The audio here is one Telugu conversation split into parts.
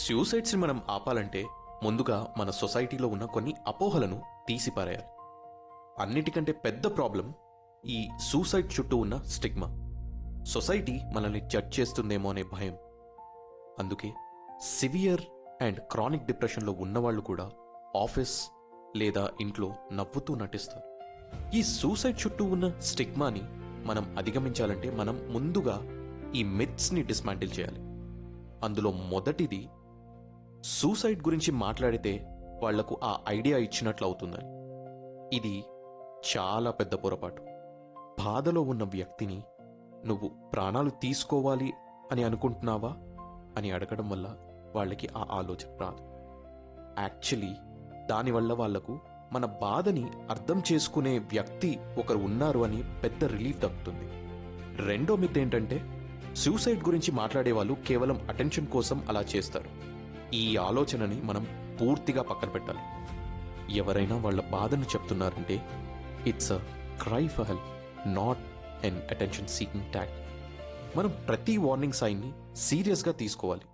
సూసైడ్స్ని మనం ఆపాలంటే ముందుగా మన సొసైటీలో ఉన్న కొన్ని అపోహలను తీసిపారేయాలి అన్నిటికంటే పెద్ద ప్రాబ్లం ఈ సూసైడ్ చుట్టూ ఉన్న స్టిగ్మా సొసైటీ మనల్ని జడ్జ్ చేస్తుందేమో అనే భయం అందుకే సివియర్ అండ్ క్రానిక్ డిప్రెషన్లో ఉన్నవాళ్ళు కూడా ఆఫీస్ లేదా ఇంట్లో నవ్వుతూ నటిస్తారు ఈ సూసైడ్ చుట్టూ ఉన్న స్టిగ్మాని మనం అధిగమించాలంటే మనం ముందుగా ఈ మిత్స్ని డిస్మాంటిల్ చేయాలి అందులో మొదటిది సూసైడ్ గురించి మాట్లాడితే వాళ్లకు ఆ ఐడియా ఇచ్చినట్లు అవుతుందని ఇది చాలా పెద్ద పొరపాటు బాధలో ఉన్న వ్యక్తిని నువ్వు ప్రాణాలు తీసుకోవాలి అని అనుకుంటున్నావా అని అడగడం వల్ల వాళ్ళకి ఆ ఆలోచన రాదు యాక్చువల్లీ దానివల్ల వాళ్లకు మన బాధని అర్థం చేసుకునే వ్యక్తి ఒకరు ఉన్నారు అని పెద్ద రిలీఫ్ దక్కుతుంది రెండో మిత్ ఏంటంటే సూసైడ్ గురించి మాట్లాడే వాళ్ళు కేవలం అటెన్షన్ కోసం అలా చేస్తారు ఈ ఆలోచనని మనం పూర్తిగా పక్కన పెట్టాలి ఎవరైనా వాళ్ళ బాధను చెప్తున్నారంటే it's a cry for help not an attention seeking talk మనం ప్రతి వార్నింగ్ సైన్ని సీరియస్గా తీసుకోవాలి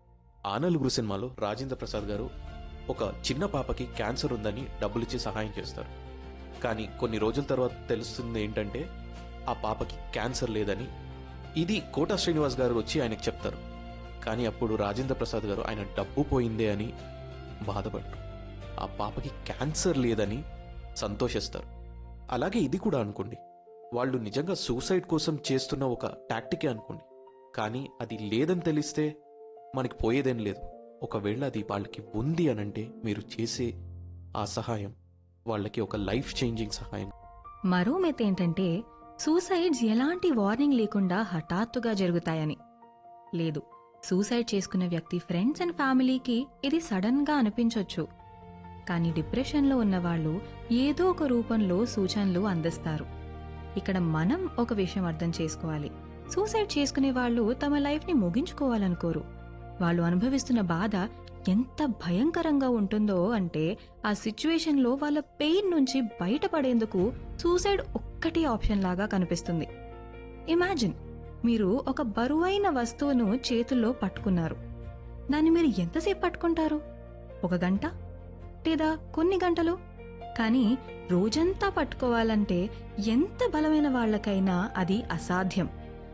ఆ నలుగురు సినిమాలో రాజేంద్ర ప్రసాద్ గారు ఒక చిన్న పాపకి క్యాన్సర్ ఉందని డబ్బులిచ్చి సహాయం చేస్తారు కానీ కొన్ని రోజుల తర్వాత తెలుస్తుంది ఏంటంటే ఆ పాపకి క్యాన్సర్ లేదని ఇది కోట శ్రీనివాస్ గారు వచ్చి ఆయనకు చెప్తారు కానీ అప్పుడు రాజేంద్ర ప్రసాద్ గారు ఆయన డబ్బు పోయిందే అని బాధపడరు ఆ పాపకి క్యాన్సర్ లేదని సంతోషిస్తారు అలాగే ఇది కూడా అనుకోండి వాళ్ళు నిజంగా సూసైడ్ కోసం చేస్తున్న ఒక టాక్టికే అనుకోండి కానీ అది లేదని తెలిస్తే మనకి పోయేదేం లేదు ఒకవేళ అది వాళ్ళకి ఉంది అనంటే మీరు చేసే ఆ సహాయం వాళ్ళకి ఒక లైఫ్ చేంజింగ్ సహాయం మరో మెత్ ఏంటంటే సూసైడ్స్ ఎలాంటి వార్నింగ్ లేకుండా హఠాత్తుగా జరుగుతాయని లేదు సూసైడ్ చేసుకున్న వ్యక్తి ఫ్రెండ్స్ అండ్ ఫ్యామిలీకి ఇది సడన్ గా అనిపించొచ్చు కానీ డిప్రెషన్లో ఉన్నవాళ్ళు ఏదో ఒక రూపంలో సూచనలు అందిస్తారు ఇక్కడ మనం ఒక విషయం అర్థం చేసుకోవాలి సూసైడ్ చేసుకునే వాళ్ళు తమ లైఫ్ని ముగించుకోవాలనుకోరు వాళ్ళు అనుభవిస్తున్న బాధ ఎంత భయంకరంగా ఉంటుందో అంటే ఆ సిచ్యువేషన్లో వాళ్ళ పెయిన్ నుంచి బయటపడేందుకు సూసైడ్ ఒక్కటి ఆప్షన్ లాగా కనిపిస్తుంది ఇమాజిన్ మీరు ఒక బరువైన వస్తువును చేతుల్లో పట్టుకున్నారు దాన్ని మీరు ఎంతసేపు పట్టుకుంటారు ఒక గంట లేదా కొన్ని గంటలు కానీ రోజంతా పట్టుకోవాలంటే ఎంత బలమైన వాళ్ళకైనా అది అసాధ్యం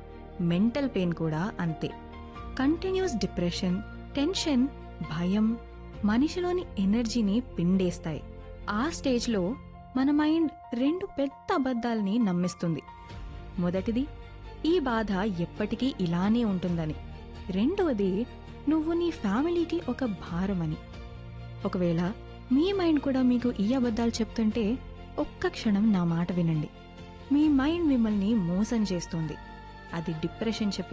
మెంటల్ పెయిన్ కూడా అంతే కంటిన్యూస్ డిప్రెషన్ టెన్షన్ భయం మనిషిలోని ఎనర్జీని పిండేస్తాయి ఆ స్టేజ్లో మన మైండ్ రెండు పెద్ద అబద్ధాల్ని నమ్మిస్తుంది మొదటిది ఈ బాధ ఎప్పటికీ ఇలానే ఉంటుందని రెండవది నువ్వు నీ ఫ్యామిలీకి ఒక భారమని ఒకవేళ మీ మైండ్ కూడా మీకు ఈ అబద్ధాలు చెప్తుంటే ఒక్క క్షణం నా మాట వినండి మీ మైండ్ మిమ్మల్ని మోసం చేస్తుంది అది డిప్రెషన్ చెప్పే